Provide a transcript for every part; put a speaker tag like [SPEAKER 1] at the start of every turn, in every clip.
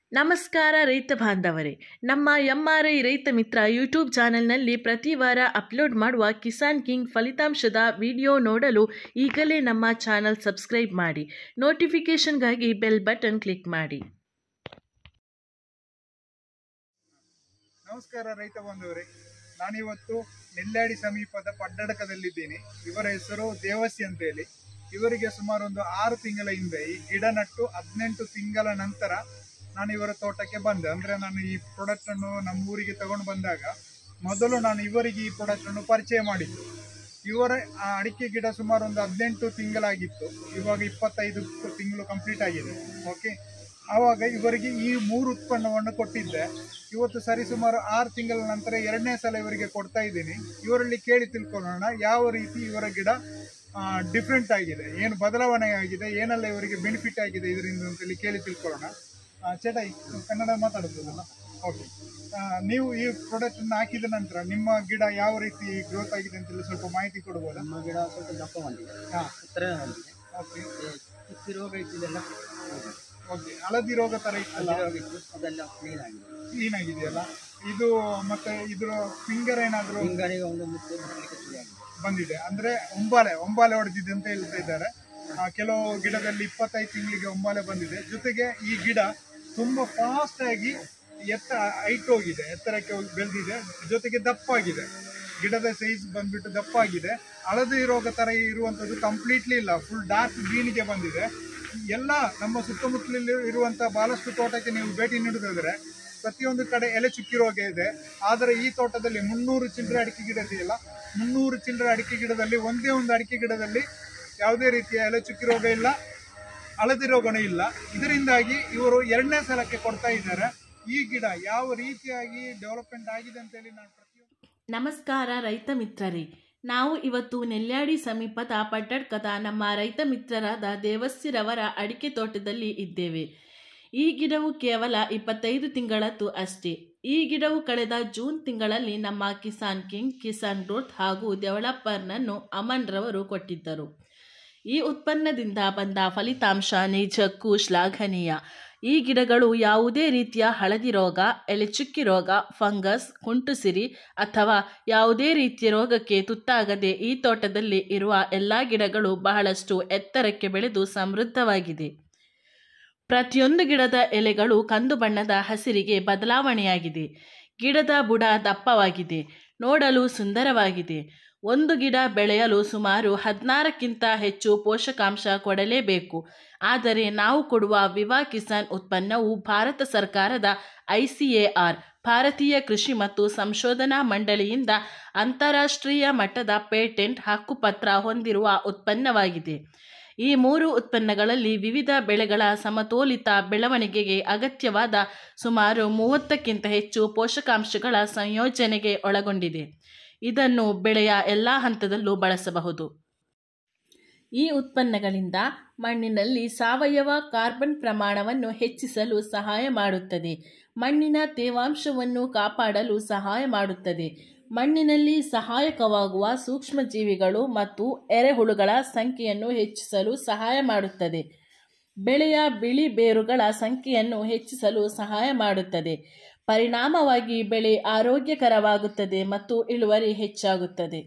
[SPEAKER 1] ನಮಸ್ಕಾರ ರೈತ ಬಾಂಧವರೇ ನಮ್ಮ ಎಂ ಆರ್ ಐ ರೈತ ಮಿತ್ರ ಯೂಟ್ಯೂಬ್ ಚಾನೆಲ್ನಲ್ಲಿ ಪ್ರತಿ ವಾರ ಅಪ್ಲೋಡ್ ಮಾಡುವ ಕಿಸಾನ್ ಕಿಂಗ್ ಫಲಿತಾಂಶದ ವಿಡಿಯೋ ನೋಡಲು ಈಗಲೇ ನಮ್ಮ ಚಾನಲ್ ಸಬ್ಸ್ಕ್ರೈಬ್ ಮಾಡಿ ನೋಟಿಫಿಕೇಷನ್ಗಾಗಿ ಬೆಲ್ ಬಟನ್ ಕ್ಲಿಕ್ ಮಾಡಿ
[SPEAKER 2] ನಮಸ್ಕಾರ ರೈತ ಬಾಂಧವರೇ ನಾನಿವತ್ತು ನೆಲ್ಲಾಡಿ ಸಮೀಪದ ಪಡ್ಡಡಕದಲ್ಲಿದ್ದೇನೆ ಇವರ ಹೆಸರು ದೇವಸಿ ಅಂತ ಹೇಳಿ ಇವರಿಗೆ ಸುಮಾರು ಒಂದು ಆರು ತಿಂಗಳ ಹಿಂದೆ ಈ ಗಿಡ ನಟ್ಟು ಹದಿನೆಂಟು ತಿಂಗಳ ನಂತರ ನಾನು ಇವರ ತೋಟಕ್ಕೆ ಬಂದೆ ಅಂದ್ರೆ ನಾನು ಈ ಪ್ರಾಡಕ್ಟ್ ಅನ್ನು ನಮ್ಮ ಊರಿಗೆ ತಗೊಂಡು ಬಂದಾಗ ಮೊದಲು ನಾನು ಇವರಿಗೆ ಈ ಪ್ರಾಡಕ್ಟ್ ಅನ್ನು ಪರಿಚಯ ಮಾಡಿದ್ದು ಇವರ ಆ ಅಡಿಕೆ ಗಿಡ ಸುಮಾರು ಒಂದು ಹದಿನೆಂಟು ತಿಂಗಳಾಗಿತ್ತು ಇವಾಗ ಇಪ್ಪತ್ತೈದು ತಿಂಗಳು ಕಂಪ್ಲೀಟ್ ಆಗಿದೆ ಓಕೆ ಆವಾಗ ಇವರಿಗೆ ಈ ಮೂರು ಉತ್ಪನ್ನವನ್ನು ಕೊಟ್ಟಿದ್ದೆ ಇವತ್ತು ಸರಿಸುಮಾರು ಆರು ತಿಂಗಳ ನಂತರ ಎರಡನೇ ಸಲ ಇವರಿಗೆ ಕೊಡ್ತಾ ಇದ್ದೀನಿ ಇವರಲ್ಲಿ ಕೇಳಿ ತಿಳ್ಕೊಳ್ಳೋಣ ಯಾವ ರೀತಿ ಇವರ ಗಿಡ ಡಿಫ್ರೆಂಟ್ ಆಗಿದೆ ಏನು ಬದಲಾವಣೆ ಆಗಿದೆ ಏನೆಲ್ಲ ಇವರಿಗೆ ಬೆನಿಫಿಟ್ ಆಗಿದೆ ಇದರಿಂದ ಅಂತೇಳಿ ಕೇಳಿ ತಿಳ್ಕೊಳ್ಳೋಣ ಆ, ಚೇಟಾಯಿ ಕನ್ನಡ ಮಾತಾಡ್ಬೋದಲ್ಲ ಓಕೆ ನೀವು ಈ ಪ್ರಾಡಕ್ಟ್ ಅನ್ನು ಹಾಕಿದ ನಂತರ ನಿಮ್ಮ ಗಿಡ ಯಾವ ರೀತಿ ಗ್ರೋತ್ ಆಗಿದೆ ಅಂತೇಳಿ ಸ್ವಲ್ಪ ಮಾಹಿತಿ ಕೊಡ್ಬೋದಾ
[SPEAKER 3] ನಮ್ಮ ಗಿಡ ಸ್ವಲ್ಪ ದಪ್ಪ ಬಂದಿದೆ
[SPEAKER 2] ಹಾಂ
[SPEAKER 3] ಹತ್ತಿರ ಬಂದಿದೆ
[SPEAKER 2] ಓಕೆ
[SPEAKER 3] ಚಿಕ್ಕ ರೋಗ ಇದ್ದಿದ್ದೆಲ್ಲ
[SPEAKER 2] ಓಕೆ ಹಳದಿ ರೋಗ ಥರ ಇತ್ತಲ್ಲ
[SPEAKER 3] ರೋಗ ಇತ್ತು ಅದೆಲ್ಲ ಕ್ಲೀನ್ ಆಗಿದೆ
[SPEAKER 2] ಕ್ಲೀನ್ ಆಗಿದೆಯಲ್ಲ ಇದು ಮತ್ತೆ ಇದ್ರ ಫಿಂಗರ್ ಏನಾದರೂ
[SPEAKER 3] ಹಿಂಗಾರಿಗೆ ಒಂದು ಮುಟ್ಟು ಬಿಡ್ಲಿಕ್ಕೆ ಶುರು ಆಗಿದೆ
[SPEAKER 2] ಬಂದಿದೆ ಅಂದ್ರೆ ಒಂಬಾಲೆ ಒಂಬಾಲೆ ಹೊಡೆದಿದೆ ಅಂತ ಹೇಳ್ತಾ ಇದ್ದಾರೆ ಆ, ಕೆಲವು ಗಿಡದಲ್ಲಿ ಇಪ್ಪತ್ತೈದು ತಿಂಗಳಿಗೆ ಒಂಬಾಲೆ ಬಂದಿದೆ ಜೊತೆಗೆ ಈ ಗಿಡ ತುಂಬಾ ಫಾಸ್ಟ್ ಆಗಿ ಎತ್ತ ಹೈಟ್ ಹೋಗಿದೆ ಎತ್ತರಕ್ಕೆ ಹೋಗಿ ಬೆಳೆದಿದೆ ಜೊತೆಗೆ ದಪ್ಪ ಆಗಿದೆ ಗಿಡದ ಸೈಜ್ ಬಂದ್ಬಿಟ್ಟು ದಪ್ಪ ಆಗಿದೆ ಹಳದಿ ರೋಗ ತರ ಇರುವಂತದ್ದು ಕಂಪ್ಲೀಟ್ಲಿ ಇಲ್ಲ ಫುಲ್ ಡಾರ್ಕ್ ಗ್ರೀನ್ಗೆ ಬಂದಿದೆ ಎಲ್ಲ ನಮ್ಮ ಸುತ್ತಮುತ್ತಲಲ್ಲಿ ಇರುವಂತ ಬಹಳಷ್ಟು ತೋಟಕ್ಕೆ ನೀವು ಭೇಟಿ ನೀಡುತ್ತಿದ್ರೆ ಪ್ರತಿಯೊಂದು ಕಡೆ ಎಲೆ ಚುಕ್ಕಿ ರೋಗ ಇದೆ ಆದರೆ ಈ ತೋಟದಲ್ಲಿ ಮುನ್ನೂರು ಚಿಲ್ಲರೆ ಅಡಿಕೆ ಗಿಡ ಇದೆಯಲ್ಲ ಮುನ್ನೂರು ಚಿಲ್ಲರೆ ಅಡಿಕೆ ಗಿಡದಲ್ಲಿ ಒಂದೇ ಒಂದು ಅಡಿಕೆ ಗಿಡದಲ್ಲಿ ಯಾವುದೇ ರೀತಿಯ ಎಲೆ ಚುಕ್ಕಿ ರೋಗ ಇಲ್ಲ ಹಳದಿ ರೋಗನೂ ಇಲ್ಲ ಇದರಿಂದಾಗಿ ಇವರು ಎರಡನೇ ಸಲಕ್ಕೆ ಕೊಡ್ತಾ ಇದ್ದಾರೆ ಈ ಗಿಡ ಯಾವ ರೀತಿಯಾಗಿ ಡೆವಲಪ್ಮೆಂಟ್ ಆಗಿದೆ ಅಂತೇಳಿ ನಾನು ಪ್ರತಿಯೊಂದು
[SPEAKER 1] ನಮಸ್ಕಾರ ರೈತ ಮಿತ್ರರೇ ನಾವು ಇವತ್ತು ನೆಲ್ಯಾಡಿ ಸಮೀಪದ ಪಟ್ಟಡ್ಕದ ನಮ್ಮ ರೈತ ಮಿತ್ರರಾದ ದೇವಸ್ಸಿರವರ ಅಡಿಕೆ ತೋಟದಲ್ಲಿ ಇದ್ದೇವೆ ಈ ಗಿಡವು ಕೇವಲ ಇಪ್ಪತ್ತೈದು ತಿಂಗಳದ್ದು ಅಷ್ಟೇ ಈ ಗಿಡವು ಕಳೆದ ಜೂನ್ ತಿಂಗಳಲ್ಲಿ ನಮ್ಮ ಕಿಸಾನ್ ಕಿಂಗ್ ಕಿಸಾನ್ ಗ್ರೋತ್ ಹಾಗೂ ಡೆವಲಪರ್ನನ್ನು ಅಮನ್ ರವರು ಕೊಟ್ಟಿದ್ದರು ಈ ಉತ್ಪನ್ನದಿಂದ ಬಂದ ಫಲಿತಾಂಶ ನಿಜಕ್ಕೂ ಶ್ಲಾಘನೀಯ ಈ ಗಿಡಗಳು ಯಾವುದೇ ರೀತಿಯ ಹಳದಿ ರೋಗ ಎಲೆಚುಕ್ಕಿ ರೋಗ ಫಂಗಸ್ ಕುಂಟುಸಿರಿ ಅಥವಾ ಯಾವುದೇ ರೀತಿಯ ರೋಗಕ್ಕೆ ತುತ್ತಾಗದೆ ಈ ತೋಟದಲ್ಲಿ ಇರುವ ಎಲ್ಲ ಗಿಡಗಳು ಬಹಳಷ್ಟು ಎತ್ತರಕ್ಕೆ ಬೆಳೆದು ಸಮೃದ್ಧವಾಗಿದೆ ಪ್ರತಿಯೊಂದು ಗಿಡದ ಎಲೆಗಳು ಕಂದು ಬಣ್ಣದ ಹಸಿರಿಗೆ ಬದಲಾವಣೆಯಾಗಿದೆ ಗಿಡದ ಬುಡ ದಪ್ಪವಾಗಿದೆ ನೋಡಲು ಸುಂದರವಾಗಿದೆ ಒಂದು ಗಿಡ ಬೆಳೆಯಲು ಸುಮಾರು ಹದಿನಾರಕ್ಕಿಂತ ಹೆಚ್ಚು ಪೋಷಕಾಂಶ ಕೊಡಲೇಬೇಕು ಆದರೆ ನಾವು ಕೊಡುವ ವಿವಾ ಕಿಸಾನ್ ಉತ್ಪನ್ನವು ಭಾರತ ಸರ್ಕಾರದ ಐಸಿಎಆರ್ ಭಾರತೀಯ ಕೃಷಿ ಮತ್ತು ಸಂಶೋಧನಾ ಮಂಡಳಿಯಿಂದ ಅಂತಾರಾಷ್ಟ್ರೀಯ ಮಟ್ಟದ ಪೇಟೆಂಟ್ ಹಕ್ಕುಪತ್ರ ಹೊಂದಿರುವ ಉತ್ಪನ್ನವಾಗಿದೆ ಈ ಮೂರು ಉತ್ಪನ್ನಗಳಲ್ಲಿ ವಿವಿಧ ಬೆಳೆಗಳ ಸಮತೋಲಿತ ಬೆಳವಣಿಗೆಗೆ ಅಗತ್ಯವಾದ ಸುಮಾರು ಮೂವತ್ತಕ್ಕಿಂತ ಹೆಚ್ಚು ಪೋಷಕಾಂಶಗಳ ಸಂಯೋಜನೆಗೆ ಒಳಗೊಂಡಿದೆ ಇದನ್ನು ಬೆಳೆಯ ಎಲ್ಲ ಹಂತದಲ್ಲೂ ಬಳಸಬಹುದು ಈ ಉತ್ಪನ್ನಗಳಿಂದ ಮಣ್ಣಿನಲ್ಲಿ ಸಾವಯವ ಕಾರ್ಬನ್ ಪ್ರಮಾಣವನ್ನು ಹೆಚ್ಚಿಸಲು ಸಹಾಯ ಮಾಡುತ್ತದೆ ಮಣ್ಣಿನ ತೇವಾಂಶವನ್ನು ಕಾಪಾಡಲು ಸಹಾಯ ಮಾಡುತ್ತದೆ ಮಣ್ಣಿನಲ್ಲಿ ಸಹಾಯಕವಾಗುವ ಸೂಕ್ಷ್ಮಜೀವಿಗಳು ಮತ್ತು ಎರೆಹುಳುಗಳ ಸಂಖ್ಯೆಯನ್ನು ಹೆಚ್ಚಿಸಲು ಸಹಾಯ ಮಾಡುತ್ತದೆ ಬೆಳೆಯ ಬಿಳಿ ಬೇರುಗಳ ಸಂಖ್ಯೆಯನ್ನು ಹೆಚ್ಚಿಸಲು ಸಹಾಯ ಮಾಡುತ್ತದೆ ಪರಿಣಾಮವಾಗಿ ಬೆಳೆ ಆರೋಗ್ಯಕರವಾಗುತ್ತದೆ ಮತ್ತು ಇಳುವರಿ ಹೆಚ್ಚಾಗುತ್ತದೆ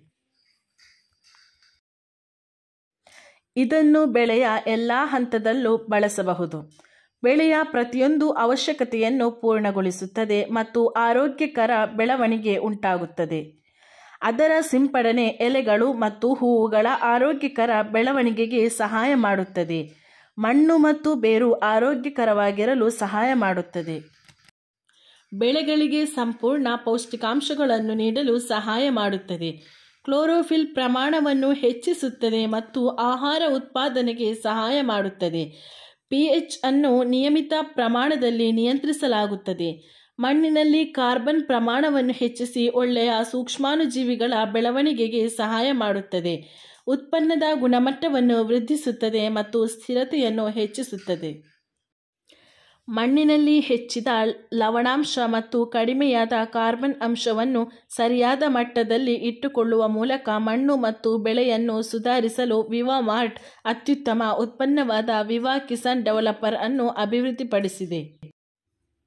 [SPEAKER 1] ಇದನ್ನು ಬೆಳೆಯ ಎಲ್ಲ ಹಂತದಲ್ಲೂ ಬಳಸಬಹುದು ಬೆಳೆಯ ಪ್ರತಿಯೊಂದು ಅವಶ್ಯಕತೆಯನ್ನು ಪೂರ್ಣಗೊಳಿಸುತ್ತದೆ ಮತ್ತು ಆರೋಗ್ಯಕರ ಬೆಳವಣಿಗೆ ಉಂಟಾಗುತ್ತದೆ ಅದರ ಸಿಂಪಡಣೆ ಎಲೆಗಳು ಮತ್ತು ಹೂವುಗಳ ಆರೋಗ್ಯಕರ ಬೆಳವಣಿಗೆಗೆ ಸಹಾಯ ಮಾಡುತ್ತದೆ ಮಣ್ಣು ಮತ್ತು ಬೇರು ಆರೋಗ್ಯಕರವಾಗಿರಲು ಸಹಾಯ ಮಾಡುತ್ತದೆ ಬೆಳೆಗಳಿಗೆ ಸಂಪೂರ್ಣ ಪೌಷ್ಟಿಕಾಂಶಗಳನ್ನು ನೀಡಲು ಸಹಾಯ ಮಾಡುತ್ತದೆ ಕ್ಲೋರೋಫಿಲ್ ಪ್ರಮಾಣವನ್ನು ಹೆಚ್ಚಿಸುತ್ತದೆ ಮತ್ತು ಆಹಾರ ಉತ್ಪಾದನೆಗೆ ಸಹಾಯ ಮಾಡುತ್ತದೆ ಪಿಎಚ್ ಅನ್ನು ನಿಯಮಿತ ಪ್ರಮಾಣದಲ್ಲಿ ನಿಯಂತ್ರಿಸಲಾಗುತ್ತದೆ ಮಣ್ಣಿನಲ್ಲಿ ಕಾರ್ಬನ್ ಪ್ರಮಾಣವನ್ನು ಹೆಚ್ಚಿಸಿ ಒಳ್ಳೆಯ ಸೂಕ್ಷ್ಮಾಣುಜೀವಿಗಳ ಬೆಳವಣಿಗೆಗೆ ಸಹಾಯ ಮಾಡುತ್ತದೆ ಉತ್ಪನ್ನದ ಗುಣಮಟ್ಟವನ್ನು ವೃದ್ಧಿಸುತ್ತದೆ ಮತ್ತು ಸ್ಥಿರತೆಯನ್ನು ಹೆಚ್ಚಿಸುತ್ತದೆ ಮಣ್ಣಿನಲ್ಲಿ ಹೆಚ್ಚಿದ ಲವಣಾಂಶ ಮತ್ತು ಕಡಿಮೆಯಾದ ಕಾರ್ಬನ್ ಅಂಶವನ್ನು ಸರಿಯಾದ ಮಟ್ಟದಲ್ಲಿ ಇಟ್ಟುಕೊಳ್ಳುವ ಮೂಲಕ ಮಣ್ಣು ಮತ್ತು ಬೆಳೆಯನ್ನು ಸುಧಾರಿಸಲು ವಿವಾ ಮಾರ್ಟ್ ಅತ್ಯುತ್ತಮ ಉತ್ಪನ್ನವಾದ ವಿವಾ ಕಿಸಾನ್ ಡೆವಲಪರ್ ಅನ್ನು ಅಭಿವೃದ್ಧಿಪಡಿಸಿದೆ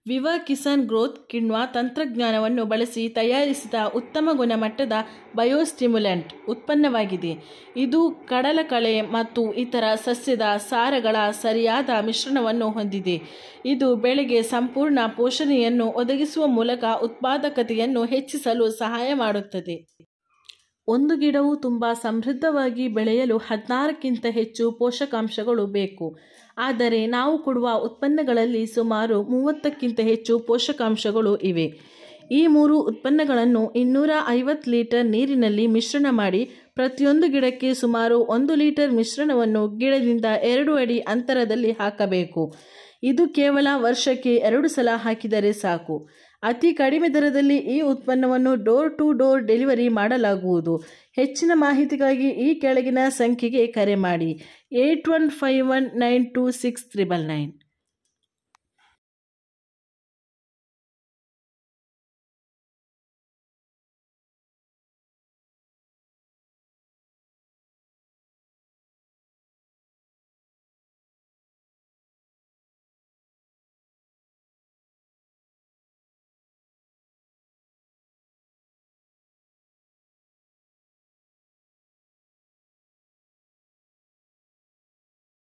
[SPEAKER 1] ವಿವಾ ಕಿಸಾನ್ ಗ್ರೋತ್ ಕಿಣ್ವ ತಂತ್ರಜ್ಞಾನವನ್ನು ಬಳಸಿ ತಯಾರಿಸಿದ ಉತ್ತಮ ಗುಣಮಟ್ಟದ ಬಯೋಸ್ಟಿಮ್ಯುಲೆಂಟ್ ಉತ್ಪನ್ನವಾಗಿದೆ ಇದು ಕಡಲಕಳೆ ಮತ್ತು ಇತರ ಸಸ್ಯದ ಸಾರಗಳ ಸರಿಯಾದ ಮಿಶ್ರಣವನ್ನು ಹೊಂದಿದೆ ಇದು ಬೆಳೆಗೆ ಸಂಪೂರ್ಣ ಪೋಷಣೆಯನ್ನು ಒದಗಿಸುವ ಮೂಲಕ ಉತ್ಪಾದಕತೆಯನ್ನು ಹೆಚ್ಚಿಸಲು ಸಹಾಯ ಮಾಡುತ್ತದೆ ಒಂದು ಗಿಡವು ತುಂಬ ಸಮೃದ್ಧವಾಗಿ ಬೆಳೆಯಲು ಹದಿನಾರಕ್ಕಿಂತ ಹೆಚ್ಚು ಪೋಷಕಾಂಶಗಳು ಬೇಕು ಆದರೆ ನಾವು ಕೊಡುವ ಉತ್ಪನ್ನಗಳಲ್ಲಿ ಸುಮಾರು ಮೂವತ್ತಕ್ಕಿಂತ ಹೆಚ್ಚು ಪೋಷಕಾಂಶಗಳು ಇವೆ ಈ ಮೂರು ಉತ್ಪನ್ನಗಳನ್ನು ಇನ್ನೂರ ಐವತ್ತು ಲೀಟರ್ ನೀರಿನಲ್ಲಿ ಮಿಶ್ರಣ ಮಾಡಿ ಪ್ರತಿಯೊಂದು ಗಿಡಕ್ಕೆ ಸುಮಾರು ಒಂದು ಲೀಟರ್ ಮಿಶ್ರಣವನ್ನು ಗಿಡದಿಂದ ಎರಡು ಅಡಿ ಅಂತರದಲ್ಲಿ ಹಾಕಬೇಕು ಇದು ಕೇವಲ ವರ್ಷಕ್ಕೆ ಎರಡು ಸಲ ಹಾಕಿದರೆ ಸಾಕು ಅತಿ ಕಡಿಮೆ ದರದಲ್ಲಿ ಈ ಉತ್ಪನ್ನವನ್ನು ಡೋರ್ ಟು ಡೋರ್ ಡೆಲಿವರಿ ಮಾಡಲಾಗುವುದು ಹೆಚ್ಚಿನ ಮಾಹಿತಿಗಾಗಿ ಈ ಕೆಳಗಿನ ಸಂಖ್ಯೆಗೆ ಕರೆ ಮಾಡಿ eight one five one nine two six triple nine